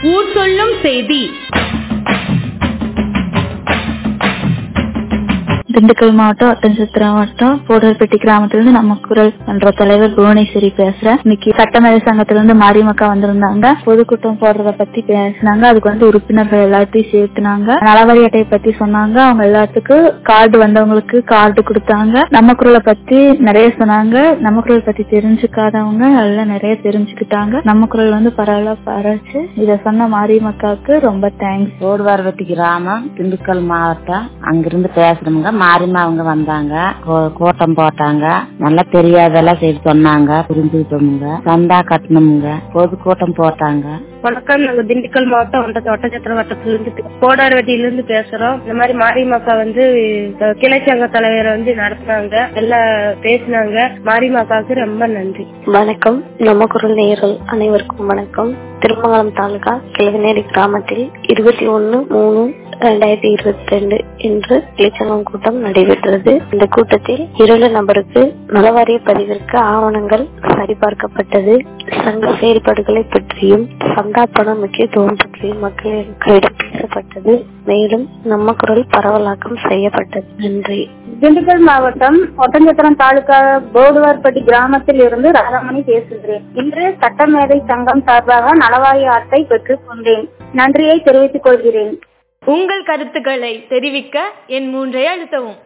ஊர் சொல்லும் செய்தி திண்டுக்கல் மாவட்டம் ஒட்டன்சத்திரம் மாவட்டம் போடர்பட்டி கிராமத்திலிருந்து நம்ம குரல் என்ற தலைவர் புவனேஸ்வரி பேசுறேன் இன்னைக்கு சட்டமேதை சங்கத்திலிருந்து மாரியம்மக்கா வந்திருந்தாங்க பொதுக்கூட்டம் போடுறத பத்தி பேசினாங்க அதுக்கு வந்து உறுப்பினர்கள் எல்லாத்தையும் சேர்த்துனாங்க நலவாரி அட்டையை பத்தி சொன்னாங்க அவங்க எல்லாத்துக்கும் கார்டு வந்தவங்களுக்கு கார்டு கொடுத்தாங்க நம்ம குரலை பத்தி நிறைய சொன்னாங்க நம்ம குரல் பத்தி தெரிஞ்சுக்காதவங்க எல்லாம் நிறைய தெரிஞ்சுக்கிட்டாங்க நம்ம குரல் வந்து பரவாயில்ல பரச்சு இத சொன்ன மாரியம்மக்காவுக்கு ரொம்ப தேங்க்ஸ் ஓடுவார்வட்டி கிராமம் திண்டுக்கல் மாவட்டம் அங்கிருந்து பேசுறவங்க மாரிமா அவங்க வந்தாங்க கோ- கூட்டம் போட்டாங்க நல்லா தெரியாதெல்லாம் செய்து சொன்னாங்க புரிஞ்சுக்கிட்டோமுங்க சந்தா கட்டணுமுங்க பொதுக்கூட்டம் போட்டாங்க வணக்கம் நாங்க திண்டுக்கல் மாவட்டம் ஒட்ட ஒட்டச்சத்திர வட்டத்திலிருந்து கோடார்வட்டியிலிருந்து பேசுறோம் இந்த மாதிரி மாரியம்மாக்கா வந்து அஹ், கிளை சங்க தலைவரை வந்து நடத்துனாங்க எல்லாம் பேசினாங்க மாரியம்மாக்காவுக்கு ரொம்ப நன்றி வணக்கம் நம்ம குரல் நேயர்கள் அனைவருக்கும் வணக்கம் திருமங்கலம் தாலுகா கிழவநேரி கிராமத்தில் இருபத்தி ஒன்னு மூணு ரெண்டாயிரத்தி இருபத்தி ரெண்டு இன்று இளைச்சங்கம் கூட்டம் நடைபெற்றது இந்த கூட்டத்தில் இரண்டு நபருக்கு நலவாரிய பதிவிற்கு ஆவணங்கள் சரிபார்க்கப்பட்டது சங்க செயல்பாடுகளை பற்றியும் சந்தா பணம் முக்கியத்துவம் பற்றியும் மக்களிடம் பேசப்பட்டது மேலும் நம்ம குரல் பரவலாக்கம் செய்யப்பட்டது நன்றி திண்டுக்கல் மாவட்டம் ஒட்டஞ்சத்திரம் தாலுகா போடுவார்பட்டி கிராமத்தில் இருந்து ராதாமணி பேசுகிறேன் இன்று சட்டமேதை சங்கம் சார்பாக நலவாரிய அட்டை பெற்றுக் கொண்டேன் நன்றியை தெரிவித்துக் கொள்கிறேன் உங்கள் கருத்துக்களை தெரிவிக்க என் மூன்றை அழுத்தவும்